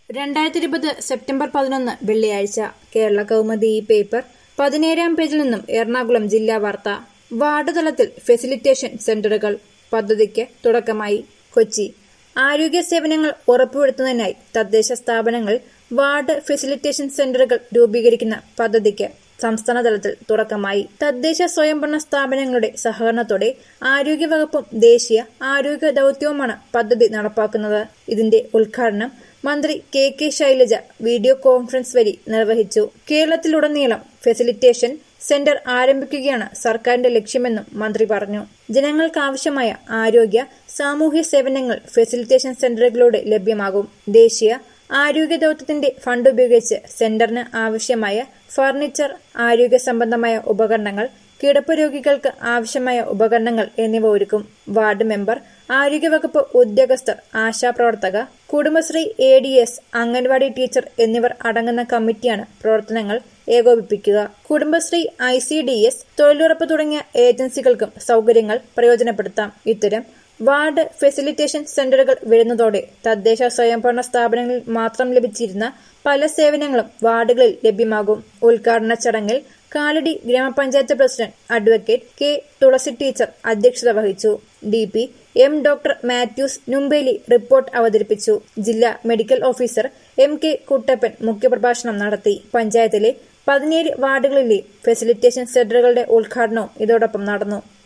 രണ്ടായിരത്തി ഇരുപത് സെപ്റ്റംബർ പതിനൊന്ന് വെള്ളിയാഴ്ച കേരള കൗമുദി ഈ പേപ്പർ പതിനേഴാം പേജിൽ നിന്നും എറണാകുളം ജില്ലാ വാർത്ത വാർഡ് തലത്തിൽ ഫെസിലിറ്റേഷൻ സെന്ററുകൾ പദ്ധതിക്ക് തുടക്കമായി കൊച്ചി ആരോഗ്യ സേവനങ്ങൾ ഉറപ്പുവരുത്തുന്നതിനായി തദ്ദേശ സ്ഥാപനങ്ങൾ വാർഡ് ഫെസിലിറ്റേഷൻ സെന്ററുകൾ രൂപീകരിക്കുന്ന പദ്ധതിക്ക് സംസ്ഥാന തലത്തിൽ തുടക്കമായി തദ്ദേശ സ്വയംഭരണ സ്ഥാപനങ്ങളുടെ സഹകരണത്തോടെ ആരോഗ്യവകുപ്പും ദേശീയ ആരോഗ്യ ദൌത്യവുമാണ് പദ്ധതി നടപ്പാക്കുന്നത് ഇതിന്റെ ഉദ്ഘാടനം മന്ത്രി കെ കെ ശൈലജ വീഡിയോ കോൺഫറൻസ് വഴി നിർവഹിച്ചു കേരളത്തിലുടനീളം ഫെസിലിറ്റേഷൻ സെന്റർ ആരംഭിക്കുകയാണ് സർക്കാരിന്റെ ലക്ഷ്യമെന്നും മന്ത്രി പറഞ്ഞു ജനങ്ങൾക്കാവശ്യമായ ആരോഗ്യ സാമൂഹ്യ സേവനങ്ങൾ ഫെസിലിറ്റേഷൻ സെന്ററുകളിലൂടെ ലഭ്യമാകും ദേശീയ ആരോഗ്യ ദൌത്യത്തിന്റെ ഫണ്ട് ഉപയോഗിച്ച് സെന്ററിന് ആവശ്യമായ ഫർണിച്ചർ ആരോഗ്യ സംബന്ധമായ ഉപകരണങ്ങൾ കിടപ്പ് രോഗികൾക്ക് ആവശ്യമായ ഉപകരണങ്ങൾ എന്നിവ ഒരുക്കും വാർഡ് മെമ്പർ ആരോഗ്യവകുപ്പ് ഉദ്യോഗസ്ഥർ ആശാപ്രവർത്തക Kudumbashree A D S anganwadi teacher എന്നിവർ അടങ്ങുന്ന കമ്മിറ്റിയാണ് പ്രവർത്തനങ്ങൾ ഏകോപിപ്പിക്കുക Kudumbashree I C D S തൊഴിലുറപ്പ് തുടങ്ങിയ ഏജൻസികൾക്കും സൗകര്യങ്ങൾ പ്രയോജനപ്പെടുത്താം ഇത്തരം വാർഡ് ഫെസിലിറ്റേഷൻ സെന്ററുകൾ വരുന്നതോടെ തദ്ദേശ സ്വയംഭരണ സ്ഥാപനങ്ങളിൽ മാത്രം ലഭിച്ചിരുന്ന പല സേവനങ്ങളും വാർഡുകളിൽ ലഭ്യമാകും ഉദ്ഘാടന ചടങ്ങിൽ കാലടി ഗ്രാമപഞ്ചായത്ത് president advocate K Thulasi teacher അധ്യക്ഷത വഹിച്ചു D P M doctor Mathews Numbeli report അവതരിപ്പിച്ചു ജില്ലാ മെഡിക്കൽ ഓഫീസർ എം കെ കുട്ടപ്പൻ മുഖ്യപ്രഭാഷണം നടത്തി പഞ്ചായത്തിലെ പതിനേഴ് വാർഡുകളിലെ ഫെസിലിറ്റേഷൻ സെന്ററുകളുടെ ഉദ്ഘാടനവും ഇതോടൊപ്പം നടന്നു